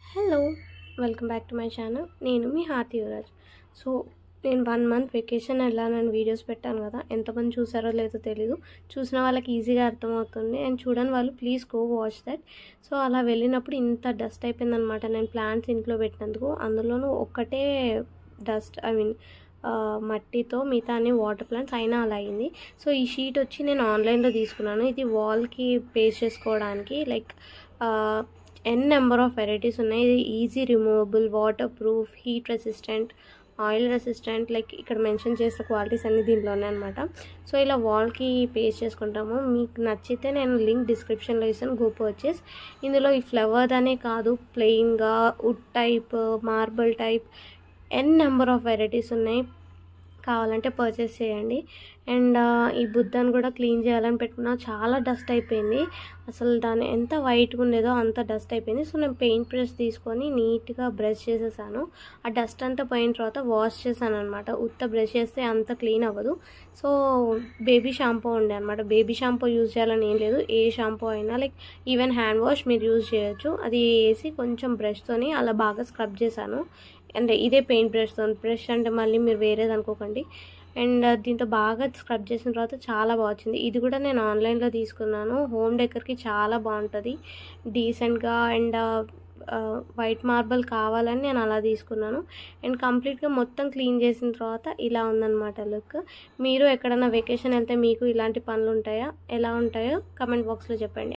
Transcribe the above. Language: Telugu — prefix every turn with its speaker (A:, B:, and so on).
A: hello welcome back to my channel నేను మీ హార్తి యువరాజ్ సో నేను వన్ మంత్ వెకేషన్ వెళ్ళానని వీడియోస్ పెట్టాను కదా ఎంతమంది చూసారో లేదో తెలీదు చూసిన వాళ్ళకి ఈజీగా అర్థమవుతుంది అండ్ చూడని వాళ్ళు please go watch that so అలా వెళ్ళినప్పుడు ఇంత డస్ట్ అయిపోయిందనమాట నేను ప్లాంట్స్ ఇంట్లో పెట్టినందుకు అందులోనూ ఒక్కటే డస్ట్ ఐ మీన్ మట్టితో మిగతా అన్ని వాటర్ ప్లాంట్స్ అయినా అలా అయింది సో ఈ షీట్ వచ్చి నేను ఆన్లైన్లో తీసుకున్నాను ఇది వాల్కి పేస్ట్ చేసుకోవడానికి like N number of varieties ఉన్నాయి ఇది easy removable waterproof heat resistant oil resistant like ఇక్కడ మెన్షన్ చేసిన క్వాలిటీస్ అన్ని దీంట్లో ఉన్నాయన్నమాట సో ఇలా వాల్కి పేస్ట్ చేసుకుంటాము మీకు నచ్చితే నేను లింక్ డిస్క్రిప్షన్లో ఇస్తాను గో పర్చేస్ ఇందులో ఈ ఫ్లవర్ అనే కాదు ప్లెయిన్గా wood type marble type N number of varieties ఉన్నాయి కావాలంటే పర్చేస్ చేయండి అండ్ ఈ బుద్ధని కూడా క్లీన్ చేయాలని పెట్టుకున్నా చాలా డస్ట్ అయిపోయింది అసలు దాని ఎంత వైట్గా ఉండేదో అంత డస్ట్ అయిపోయింది సో నేను పెయింట్ బ్రష్ తీసుకొని నీట్గా బ్రష్ చేసేసాను ఆ డస్ట్ అంతా పోయిన తర్వాత వాష్ చేశాను అనమాట ఉత్త బ్రష్ చేస్తే అంత క్లీన్ అవ్వదు సో బేబీ షాంపూ ఉండే అనమాట బేబీ షాంపూ యూజ్ చేయాలని ఏం లేదు ఏ షాంపూ అయినా లైక్ ఈవెన్ హ్యాండ్ వాష్ మీరు యూజ్ చేయొచ్చు అది వేసి కొంచెం బ్రష్తోని అలా బాగా స్క్రబ్ చేశాను అంటే ఇదే పెయింట్ బ్రష్తో బ్రష్ అంటే మళ్ళీ మీరు వేరేది అనుకోకండి అండ్ దీంతో బాగా స్క్రబ్ చేసిన తర్వాత చాలా బాగా వచ్చింది ఇది కూడా నేను ఆన్లైన్లో తీసుకున్నాను హోమ్ డెకర్కి చాలా బాగుంటుంది డీసెంట్గా అండ్ వైట్ మార్బల్ కావాలని నేను అలా తీసుకున్నాను అండ్ కంప్లీట్గా మొత్తం క్లీన్ చేసిన తర్వాత ఇలా ఉందన్నమాట లుక్ మీరు ఎక్కడైనా వెకేషన్ వెళ్తే మీకు ఇలాంటి పనులు ఉంటాయా ఎలా ఉంటాయో కమెంట్ బాక్స్లో చెప్పండి